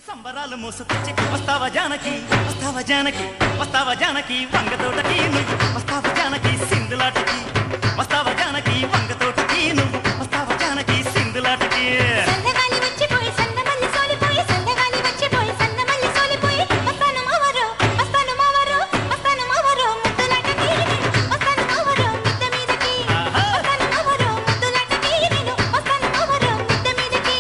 సంబరాలు మోసుకొచ్చి వస్తావా జానకి వస్తావా జానకి వస్తావా జానకి వంగ తోటకి నువ్వు వస్తావా జానకి సింధులాటకి వస్తావా జానకి వంగ తోటకి నువ్వు వస్తావా జానకి సింధులాటకి సందగాలి వచ్చిపోయి సందమల్లి సోలిపోయి సందగాలి వచ్చిపోయి సందమల్లి సోలిపోయి వస్తాను మావరు వస్తాను మావరు వస్తాను మావరు ముద్దులాటకి వస్తాను మావరు మిద్ద మీదకి ఆహా. వస్తాను మావరు ముద్దులాటకి నేను వస్తాను మావరు మిద్ద మీదకి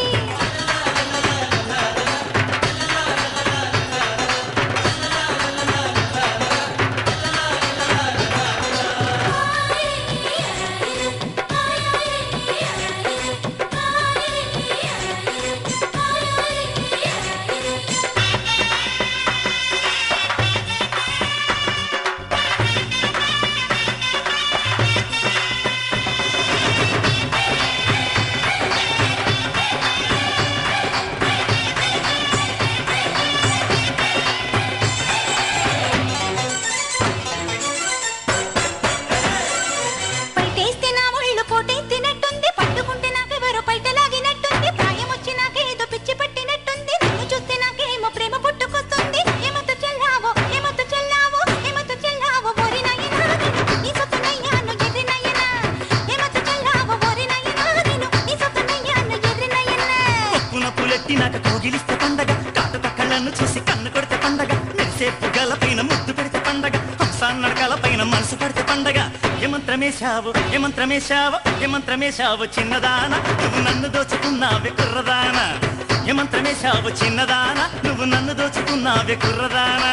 పైటేస్తే నా ఒళ్ళు పోటెత్తినట్టుంది పట్టుకుంటే నాకెవరో పైట లాగినట్టుంది ప్రాయం వచ్చి నాకేదో పిచ్చి పట్టినట్టుంది నన్ను చూస్తే నాకేమో ప్రేమ పుట్టుకొస్తుంది ఏమతో చెల్లావో ఏమతో చెల్లావో ఏమతో చెల్లావో ఓరి నాయనా నేను నీ సొత్తునయ్యాను ఎర్రి నాయనా ఏమతో చెల్లావో ఓరి నాయనా నేను నీ సొత్తునయ్యాను ఎర్రి నాయనా కొక్కున పులెట్టినాక కోగిలిస్తే పండగ కాటుక కళ్ళను చూసి కన్ను కొడితే పండగ మెరిసే పుగల పైన ముద్దు పెడితే పండగ హంసాన్నడకల పైన మనసు పడితే పండగ ఏమంత్రమేశావు ఏమంత్రమేశావు ఏమంత్రమేశావు చిన్నదాన నువ్వు నన్ను దోచుకున్నావే కుర్రదాన ఏమంత్రమేశావు చిన్నదాన నువ్వు నన్ను దోచుకున్నావే కుర్రదానా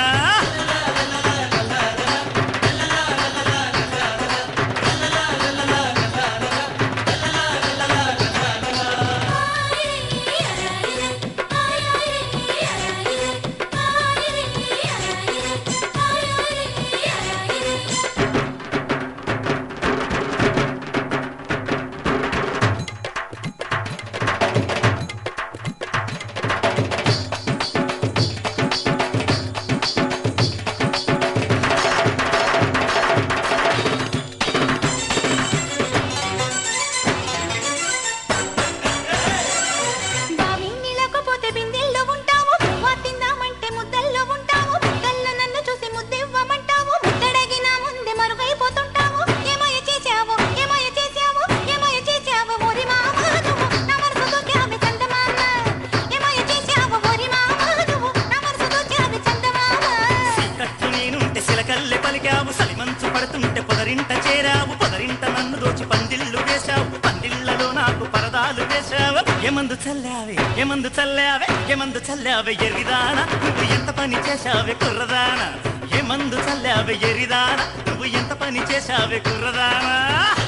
బావి నీళ్ళకపోతే బిందెల్లో ఉంటావు పువ్వా తిందామంటే ముద్దల్లో ఉంటావు ముద్దల్లో నన్ను చూసి ముద్దివ్వమంటావు ముద్దడగిన ముందే మరుగైపోతుంటావు ఏమయ్య చేశావు ఏమయ్య చేశావు ఏమయ్య చేశావు ఓరి మామ నువ్వు నా మనసు దోచావి చందమామ ఏమయ్య చేశావు ఓరి మామ నువ్వు నా మనసు దోచావి చందమామ కట్టు నేనుంటే సిలకల్లె పలికావు సలిమంచు పడుతుంటే పొదరింట చేరావు పొదరింట నన్ను దోచి పందిళ్ళు వేశావు పందిళ్లలో నాకు పరదాలు వేశావు ఏమందు చల్లావే ఏమందు చల్లావే ఏమందు చల్లావే ఎరిదాన నువ్వు ఎంత పని చేశావే కుర్రదాన ఏమందు చల్లావే ఎరిదాన నువ్వు ఎంత పని చేశావే కుర్రదానా